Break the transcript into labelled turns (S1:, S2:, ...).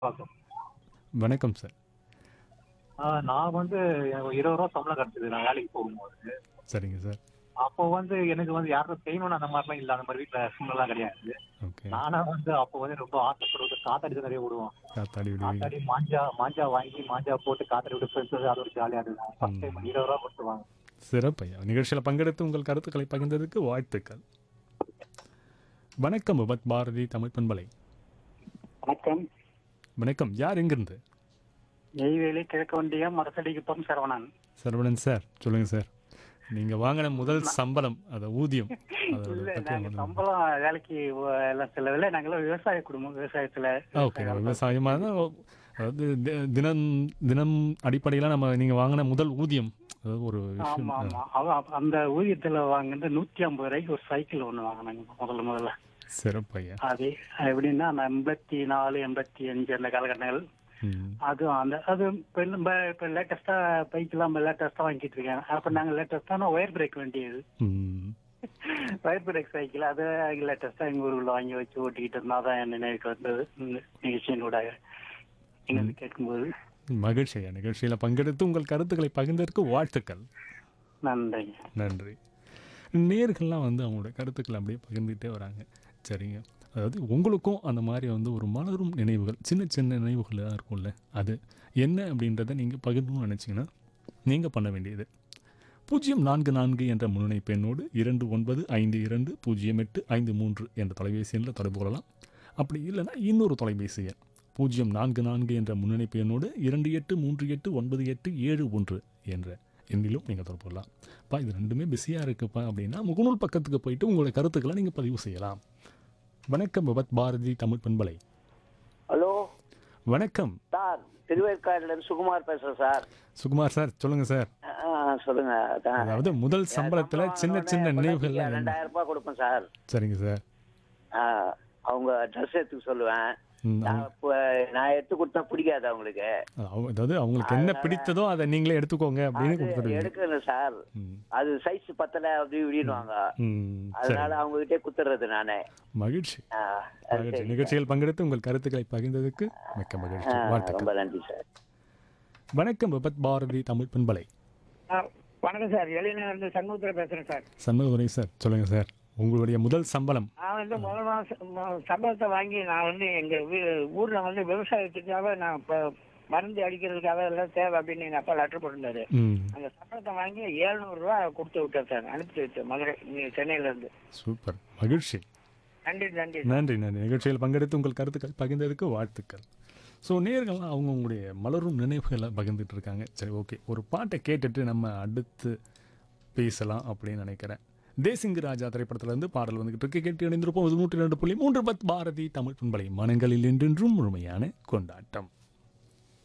S1: வணக்கம்.
S2: வணக்கம் சார்
S1: ஆ, நான் வந்து எனக்கு ஒரு இருபது ரூபா சம்பளம் கிடைச்சது நான் வேலைக்கு போகும்போது
S2: சரிங்க சார்
S1: அப்போ வந்து எனக்கு வந்து யாரும் செய்யணும்னு அந்த மாதிரிலாம் இல்லை அந்த மாதிரி வீட்டில் சூழ்நிலாம் கிடையாது
S2: ஓகே
S1: நானா வந்து அப்போ வந்து ரொம்ப ஆசைப்படுவது காத்தாடி தான் நிறைய விடுவோம்
S2: காத்தாடி விடுவீங்க
S1: காத்தாடி மாஞ்சா மாஞ்சா வாங்கி மாஞ்சா போட்டு காத்தாடி விட்டு ஃப்ரெண்ட்ஸ் அது ஒரு ஜாலியாக இருக்கும் ஃபர்ஸ்ட் டைம் இருபது ரூபா கொடுத்துருவாங்க
S2: சிறப்பையா நிகழ்ச்சியில் பங்கெடுத்து உங்கள் கருத்துக்களை பகிர்ந்ததுக்கு வாழ்த்துக்கள் வணக்கம் விபத் பாரதி தமிழ் பண்பலை
S3: வணக்கம்
S2: வணக்கம் யார் எங்கிருந்து
S3: நெய்வேலி கிழக்கு வண்டியம் மரத்தடிக்குப்பம் சரவணன்
S2: சரவணன் சார் சொல்லுங்க சார் நீங்க வாங்கின முதல் சம்பளம் அத ஊதியம் அதை
S3: இல்ல
S2: பத்தி
S3: நாங்க
S2: ஒண்ணு-
S3: சம்பளம் வேலைக்கு வ- எல்லாம் செல்லவில்லை நாங்களாம் விவசாய குடும்பம் விவசாயத்துல
S2: ஓகே விவசாயமாக தான் அதாவது தி- தினம் தினம் அடிப்படையில் நம்ம நீங்க வாங்கின முதல் ஊதியம் அதாவது ஒரு விஷயம்
S3: ஆமா ஆமா அவ- அவ- அந்த ஊதியத்துல வாங்கிட்டு நூத்தி ஐம்பது ரூபாய்க்கு ஒரு சைக்கிள் ஒண்ணு வாங்கினாங்க முதல்ல முதல்ல
S2: சிறப்பையா
S3: அது எப்படின்னா நான் எண்பத்தி நாலு எண்பத்தி அஞ்சு அந்த காலகட்டங்கள்
S2: ம்
S3: அது அந்த அது இப்ப இல்ல- இப்ப இப்ப லேட்டஸ்டா பைக்கெல்லாம் லேட்டஸ்டா வாங்கிட்டு இருக்கேன் அப்ப நாங்க லேட்டஸ்டான ஒயர் பிரேக் வேண்டியது
S2: ம்
S3: ஒயர் பிரேக் சைக்கிள் அது லேட்டஸ்டா எங்க ஊருக்குள்ள வாங்கி வச்சு ஓட்டிக்கிட்டு இருந்தா தான் என் நினைவுக்கு வந்தது இந்த நிகழ்ச்சியினூடாக நீங்கள் கேட்கும்போது
S2: மகிழ்ச்சியா நிகழ்ச்சியில் பங்கெடுத்து உங்கள் கருத்துக்களை பகிர்ந்ததற்கு வாழ்த்துக்கள்
S3: நன்றிங்க
S2: நன்றி நேர்கள்லாம் வந்து அவங்களோட கருத்துக்களை அப்படியே பகிர்ந்துகிட்டே வராங்க சரிங்க அதாவது உங்களுக்கும் அந்த மாதிரி வந்து ஒரு மலரும் நினைவுகள் சின்ன சின்ன நினைவுகளாக இருக்கும்ல அது என்ன அப்படின்றத நீங்கள் பகிர்ந்தணும்னு நினச்சிங்கன்னா நீங்கள் பண்ண வேண்டியது பூஜ்ஜியம் நான்கு நான்கு என்ற முன்னணி பெண்ணோடு இரண்டு ஒன்பது ஐந்து இரண்டு பூஜ்ஜியம் எட்டு ஐந்து மூன்று என்ற தொலைபேசி எண்ணில் தொடர்பு கொள்ளலாம் அப்படி இல்லைன்னா இன்னொரு தொலைபேசி எண் பூஜ்ஜியம் நான்கு நான்கு என்ற முன்னணி பெண்ணோடு இரண்டு எட்டு மூன்று எட்டு ஒன்பது எட்டு ஏழு ஒன்று என்ற எண்ணிலும் நீங்கள் தொடர்பு கொள்ளலாம் பா இது ரெண்டுமே பிஸியாக இருக்குப்பா அப்படின்னா முகநூல் பக்கத்துக்கு போயிட்டு உங்களோட கருத்துக்களை நீங்கள் பதிவு செய்யலாம் வணக்கம் விபத் பாரதி தமிழ் பண்பலை
S4: ஹலோ
S2: வணக்கம்
S4: சார் திருவேற்காடுல இருந்து சுகுமார் பேசுறேன் சார்
S2: சுகுமார் சார் சொல்லுங்க சார்
S4: ஆ, சொல்லுங்க அதான்.
S2: அதாவது முதல் சம்பளத்தில் சின்ன சின்ன
S4: சம்பளம்
S2: நினைவுகள்லாம் என்ன?
S4: ரெண்டாயிரம் ரூபாய் கொடுப்பேன் சார்
S2: சரிங்க சார்
S4: ஆ, அவங்க ட்ரெஸ் எடுத்துக்க சொல்லுவேன்
S2: ம்,
S4: நான் இப்ப- நான் எடுத்து கொடுத்தா பிடிக்காது அவங்களுக்கு
S2: அவங்க- அதாவது அவங்களுக்கு என்ன பிடித்ததோ அதை நீங்களே எடுத்துக்கோங்க அப்படின்னு
S4: அது
S2: கொடுத்துருவீங்க
S4: எடுக்கணும் சார்
S2: ம்,
S4: அது சைஸ் பத்தல அப்படி இப்படின்னுவாங்க
S2: ம், சரி
S4: அதனால அவங்க கிட்டே குத்துறது நானே
S2: மகிழ்ச்சி
S4: ஆ, அது
S2: மகிழ்ச்சி
S4: சரி.
S2: நிகழ்ச்சியில் பங்கெடுத்து உங்கள் கருத்துக்களை பகிர்ந்ததுக்கு மிக்க மகிழ்ச்சி
S4: ஆ,
S2: வாழ்த்துக்கள்
S4: ரொம்ப நன்றி சார்
S2: வணக்கம் விபத் பாரதி தமிழ் பண்பலை
S3: வணக்கம் சார் வெளியில இருந்து சண்முகத்துல பேசுறேன் சார்
S2: சண்முகதுரை சார் சொல்லுங்க சார் உங்களுடைய முதல் சம்பளம்
S3: நான் வந்து முதல் மாசம் ம- சம்பளத்தை வாங்கி நான் வந்து எங்க வீ- ஊர்ல வந்து விவசாயத்துக்காக நான் இப்ப மருந்து அடிக்கிறதுக்காக எல்லாம் தேவை அப்படின்னு எங்க அப்பா லெட்டர் போட்டிருந்தாரு
S2: ம்
S3: அந்த சம்பளத்தை வாங்கி 700 ரூபாய் கொடுத்து விட்டேன் சார் அனுப்பிச்சு வச்சேன் மதுரை இங்க சென்னையில இருந்து
S2: சூப்பர் மகிழ்ச்சி
S3: நன்றி நன்றி
S2: நன்றி நன்றி நிகழ்ச்சியில் பங்கெடுத்து உங்கள் கருத்துக்கள் பகிர்ந்ததுக்கு வாழ்த்துக்கள் ஸோ நேர்கள்லாம் அவங்கவுங்களுடைய மலரும் நினைவுகளை பகிர்ந்துட்டு இருக்காங்க சரி ஓகே ஒரு பாட்டை கேட்டுட்டு நம்ம அடுத்து பேசலாம் அப்படின்னு நினைக்கிறேன் தேசிங்கு ராஜா திரைப்படத்திலிருந்து பாடல் வந்துகிட்டு இருக்கு கேட்டு இணைந்திருப்போம் இது நூற்றி ரெண்டு புள்ளி மூன்று பத் பாரதி தமிழ் பண்பலை மனங்களில் என்றென்றும் முழுமையான கொண்டாட்டம்